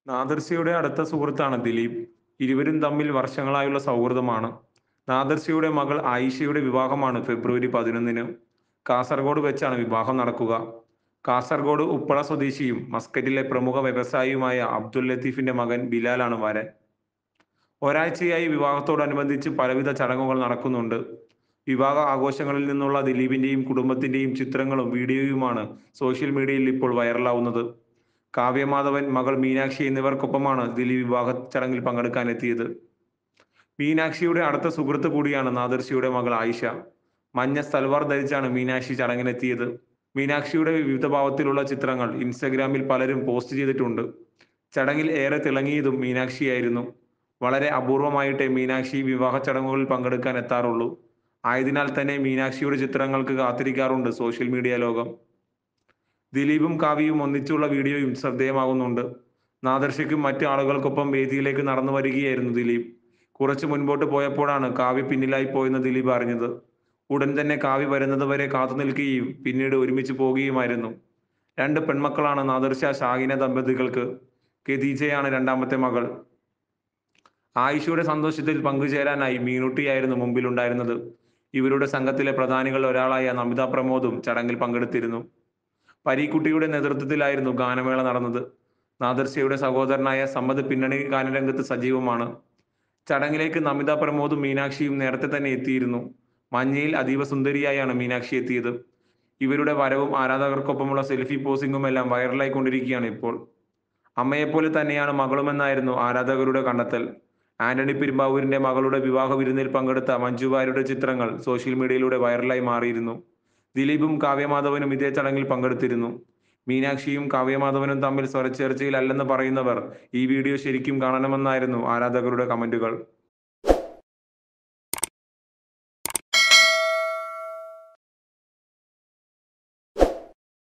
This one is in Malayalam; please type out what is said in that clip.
നാദിർഷയുടെ അടുത്ത സുഹൃത്താണ് ദിലീപ്. ഇരുവരും തമ്മിൽ വർഷങ്ങളായുള്ള സൗഹൃദമാണ്. നാദിർഷയുടെ മകൾ ആയിഷയുടെ വിവാഹമാണ് ഫെബ്രുവരി പതിനൊന്നിന്. കാസർഗോഡ് വെച്ചാണ് വിവാഹം നടക്കുക. കാസർഗോഡ് ഉപ്പള സ്വദേശിയും മസ്കറ്റിലെ പ്രമുഖ വ്യവസായിയുമായ അബ്ദുൽ ലത്തീഫിന്റെ മകൻ ബിലാലാണ് വരൻ. ഒരാഴ്ചയായി വിവാഹത്തോടനുബന്ധിച്ച് പലവിധ ചടങ്ങുകൾ നടക്കുന്നുണ്ട്. വിവാഹ ആഘോഷങ്ങളിൽ നിന്നുള്ള ദിലീപിന്റെയും കുടുംബത്തിന്റെയും ചിത്രങ്ങളും വീഡിയോയുമാണ് സോഷ്യൽ മീഡിയയിൽ ഇപ്പോൾ വൈറലാവുന്നത്. കാവ്യമാധവൻ, മകൾ മീനാക്ഷി എന്നിവർക്കൊപ്പമാണ് ദിലീപ് വിവാഹ ചടങ്ങിൽ പങ്കെടുക്കാനെത്തിയത്. മീനാക്ഷിയുടെ അടുത്ത സുഹൃത്ത് കൂടിയാണ് നാദിർഷയുടെ മകൾ ആയിഷ. മഞ്ഞ സൽവാർ ധരിച്ചാണ് മീനാക്ഷി ചടങ്ങിനെത്തിയത്. മീനാക്ഷിയുടെ വിവിധ ഭാവത്തിലുള്ള ചിത്രങ്ങൾ ഇൻസ്റ്റഗ്രാമിൽ പലരും പോസ്റ്റ് ചെയ്തിട്ടുണ്ട്. ചടങ്ങിൽ ഏറെ തിളങ്ങിയതും മീനാക്ഷിയായിരുന്നു. വളരെ അപൂർവമായിട്ടേ മീനാക്ഷി വിവാഹ ചടങ്ങുകളിൽ പങ്കെടുക്കാൻ എത്താറുള്ളൂ. ആയതിനാൽ തന്നെ മീനാക്ഷിയുടെ ചിത്രങ്ങൾക്ക് കാത്തിരിക്കാറുണ്ട് സോഷ്യൽ മീഡിയ ലോകം. ദിലീപും കാവ്യയും ഒന്നിച്ചുള്ള വീഡിയോയും ശ്രദ്ധേയമാകുന്നുണ്ട്. നാദിർഷയ്ക്കും മറ്റ് ആളുകൾക്കൊപ്പം വേദിയിലേക്ക് നടന്നു വരികയായിരുന്നു ദിലീപ്. കുറച്ച് മുൻപോട്ട് പോയപ്പോഴാണ് കാവ്യ പിന്നിലായി പോയെന്ന് ദിലീപ് അറിഞ്ഞത്. ഉടൻ തന്നെ കാവ്യ വരുന്നത് വരെ കാത്തുനിൽക്കുകയും പിന്നീട് ഒരുമിച്ച് പോകുകയുമായിരുന്നു. രണ്ട് പെൺമക്കളാണ് നാദിർഷ, ഷാഹിന ദമ്പതികൾക്ക്. ഖദീജയാണ് രണ്ടാമത്തെ മകൾ. ആയിഷയുടെ സന്തോഷത്തിൽ പങ്കുചേരാനായി മീനുട്ടിയായിരുന്നു മുമ്പിലുണ്ടായിരുന്നത്. ഇവരുടെ സംഘത്തിലെ പ്രധാനികളിൽ ഒരാളായ നമിത പ്രമോദും ചടങ്ങിൽ പങ്കെടുത്തിരുന്നു. പരീക്കുട്ടിയുടെ നേതൃത്വത്തിലായിരുന്നു ഗാനമേള നടന്നത്. നാദിർഷയുടെ സഹോദരനായ സമ്മദ് പിന്നണി ഗാനരംഗത്ത് സജീവമാണ്. ചടങ്ങിലേക്ക് നമിത പ്രമോദും മീനാക്ഷിയും നേരത്തെ തന്നെ എത്തിയിരുന്നു. മഞ്ഞയിൽ അതീവ സുന്ദരിയായാണ് മീനാക്ഷി എത്തിയത്. ഇവരുടെ വരവും ആരാധകർക്കൊപ്പമുള്ള സെൽഫി പോസിംഗുമെല്ലാം വൈറലായിക്കൊണ്ടിരിക്കുകയാണ് ഇപ്പോൾ. അമ്മയെപ്പോലെ തന്നെയാണ് മകളുമെന്നായിരുന്നു ആരാധകരുടെ കണ്ടെത്തൽ. ആന്റണി പെരുമ്പാവൂരിന്റെ മകളുടെ വിവാഹ വിരുന്നിൽ പങ്കെടുത്ത മഞ്ജു വാര്യരുടെ ചിത്രങ്ങൾ സോഷ്യൽ മീഡിയയിലൂടെ വൈറലായി മാറിയിരുന്നു. ദിലീപും കാവ്യമാധവനും ഇതേ ചടങ്ങിൽ പങ്കെടുത്തിരുന്നു. മീനാക്ഷിയും കാവ്യമാധവനും തമ്മിൽ സ്വരച്ചേർച്ചയിലല്ലെന്ന് പറയുന്നവർ ഈ വീഡിയോ ശരിക്കും കാണണമെന്നായിരുന്നു ആരാധകരുടെ കമന്റുകൾ.